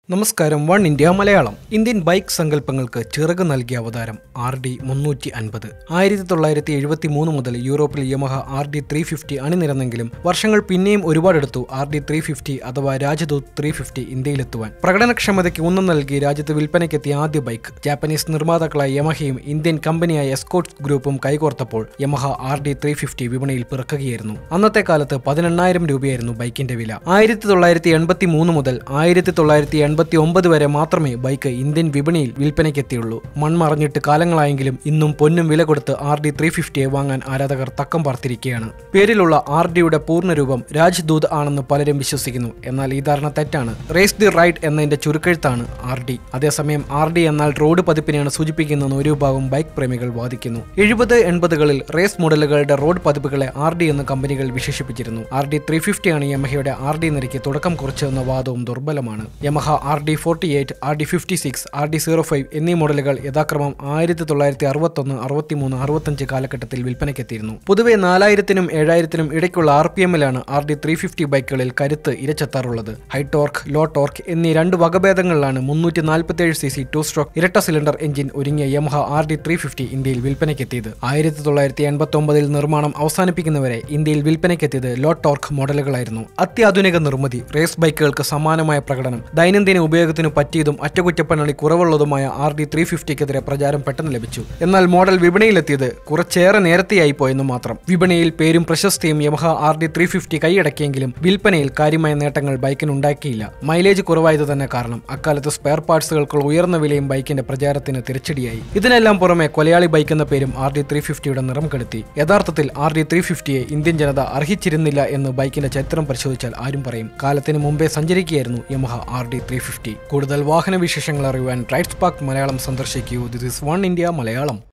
നമസ്കാരം One India Malayalam Indian bike സങ്കല്പങ്ങൾക്ക് ചിറക് നൽകിയ അവതാരം ആർ ഡി മുന്നൂറ്റി അൻപത് ആയിരത്തി തൊള്ളായിരത്തി എഴുപത്തി മൂന്ന് മുതൽ യൂറോപ്പിൽ Yamaha R D three fifty അണിനിരന്നെങ്കിലും വർഷങ്ങൾ പിന്നെയും ഒരുപാടെടുത്തു ആർ ഡി ത്രീ ഫിഫ്റ്റി അഥവാ രാജദൂത് ത്രീ ഫിഫ്റ്റി ഇന്ത്യയിലെത്തുവാൻ പ്രകടനക്ഷമതയ്ക്ക് ഊന്നൽ നൽകി രാജ്യത്ത് വിൽപ്പനയ്ക്കെത്തിയ ആദ്യ ബൈക്ക് ജാപ്പനീസ് നിർമ്മാതാക്കളായ യമഹയും ഇന്ത്യൻ കമ്പനിയായ എസ്കോട്ട് ഗ്രൂപ്പും കൈകോർത്തപ്പോൾ Yamaha R D three fifty വിപണിയിൽ പിറക്കുകയായിരുന്നു അന്നത്തെ കാലത്ത് പതിനെണ്ണായിരം രൂപയായിരുന്നു ബൈക്കിന്റെ വില ആയിരത്തി തൊള്ളായിരത്തി എൺപത്തി മൂന്ന് മുതൽ ആയിരത്തി തൊള്ളായിരത്തി എൺപത്തി ഒമ്പത് വരെ മാത്രമേ ബൈക്ക് ഇന്ത്യൻ വിപണിയിൽ വിൽപ്പനയ്ക്കെത്തിയുള്ളൂ മൺമറഞ്ഞിട്ട് കാലങ്ങളായെങ്കിലും ഇന്നും പൊന്നും വില കൊടുത്ത് ആർ ഡി ത്രീ ഫിഫ്റ്റിയെ വാങ്ങാൻ ആരാധകർ തക്കം പാർത്തിരിക്കുകയാണ് പേരിലുള്ള ആർ ഡിയുടെ പൂർണ്ണരൂപം രാജ്ദൂത് ആണെന്ന് പലരും വിശ്വസിക്കുന്നു എന്നാൽ ഈ ധാരണ തെറ്റാണ് റേസ് ദി റൈഡ് എന്നതിന്റെ ചുരുക്കെഴുത്താണ് ആർ ഡി അതേസമയം ആർ ഡി എന്നാൽ റോഡ് പതിപ്പിനെയാണ് സൂചിപ്പിക്കുന്നതെന്ന് ഒരു വിഭാഗം ബൈക്ക് പ്രേമികൾ വാദിക്കുന്നു എഴുപത് എൺപതുകളിൽ റേസ് മോഡലുകളുടെ റോഡ് പതിപ്പുകളെ ആർ ഡി എന്ന് കമ്പനികൾ വിശേഷിപ്പിച്ചിരുന്നു ആർ ഡി ത്രീ ഫിഫ്റ്റിയാണ് യമഹയുടെ ആർ ഡി നിരക്ക് തുടക്കം കുറിച്ചതെന്ന വാദവും ദുർബലമാണ് Yamaha R D forty eight R D fifty six R D zero five എന്നീ മോഡലുകൾ യഥാക്രമം ആയിരത്തി തൊള്ളായിരത്തി അറുപത്തൊന്ന് അറുപത്തിമൂന്ന് അറുപത്തഞ്ച് കാലഘട്ടത്തിൽ വിൽപ്പനയ്ക്കെത്തിയിരുന്നു പൊതുവെ നാലായിരത്തിനും ഏഴായിരത്തിനും ഇടയ്ക്കുള്ള ആർ പി എമ്മിലാണ് ആർ ഡി ത്രീ ഫിഫ്റ്റി ബൈക്കുകളിൽ കരുത്ത് ഇരച്ചെത്താറുള്ളത് ഹൈ ടോർക്ക് ലോ ടോർക്ക് എന്നീ രണ്ട് വകഭേദങ്ങളിലാണ് മുന്നൂറ്റി നാൽപ്പത്തേഴ് സി സി ടു സ്ട്രോക്ക് ഇരട്ട സിലിണ്ടർ എഞ്ചിൻ ഒരുങ്ങിയ Yamaha R D three fifty ഇന്ത്യയിൽ വിൽപ്പനയ്ക്കെത്തിയത് ആയിരത്തി തൊള്ളായിരത്തി എൺപത്തി ഒമ്പതിൽ നിർമ്മാണം അവസാനിപ്പിക്കുന്നവരെ ഇന്ത്യയിൽ വിൽപ്പനയ്ക്കെത്തിയത് ലോ ടോർക്ക് മോഡലുകളായിരുന്നു അത്യാധുനിക നിർമ്മിതി റേസ് ബൈക്കുകൾക്ക് സമാനമായ പ്രകടനം ദൈനംദിന ഉപയോഗത്തിന് പറ്റിയതും അറ്റകുറ്റപ്പണി കുറവുള്ളതുമായ ആർ ഡി ത്രീ ഫിഫ്റ്റിക്കെതിരെ പ്രചാരം പെട്ടെന്ന് ലഭിച്ചു എന്നാൽ മോഡൽ വിപണിയിലെത്തിയത് കുറച്ചേറെ നേരത്തെയായി പോയെന്ന് മാത്രം വിപണിയിൽ പേരും പ്രശസ്തിയും Yamaha R D three fifty കൈയടക്കിയെങ്കിലും വിൽപ്പനയിൽ കാര്യമായ നേട്ടങ്ങൾ ബൈക്കിന് ഉണ്ടാക്കിയില്ല മൈലേജ് കുറവായത് തന്നെ കാരണം അക്കാലത്ത് സ്പെയർ പാർട്സുകൾക്കുള്ള ഉയർന്ന വിലയും ബൈക്കിന്റെ പ്രചാരത്തിന് തിരിച്ചടിയായി ഇതിനെല്ലാം പുറമെ കൊലയാളി ബൈക്ക് എന്ന പേരും ആർ ഡി ത്രീ ഫിഫ്റ്റിയുടെ നിറം കെടുത്തി യഥാർത്ഥത്തിൽ ആർ ഡി ത്രീ ഫിഫ്റ്റിയെ ഇന്ത്യൻ ജനത അർഹിച്ചിരുന്നില്ല എന്ന് ബൈക്കിന്റെ ചരിത്രം പരിശോധിച്ചാൽ ആരും പറയും കാലത്തിന് മുമ്പേ സഞ്ചരിക്കുകയായിരുന്നു Yamaha R D three fifty കൂടുതൽ വാഹന വിശേഷങ്ങൾ അറിയുവാൻ റൈറ്റ് പാർക്ക് മലയാളം സന്ദർശിക്കൂ this is One India Malayalam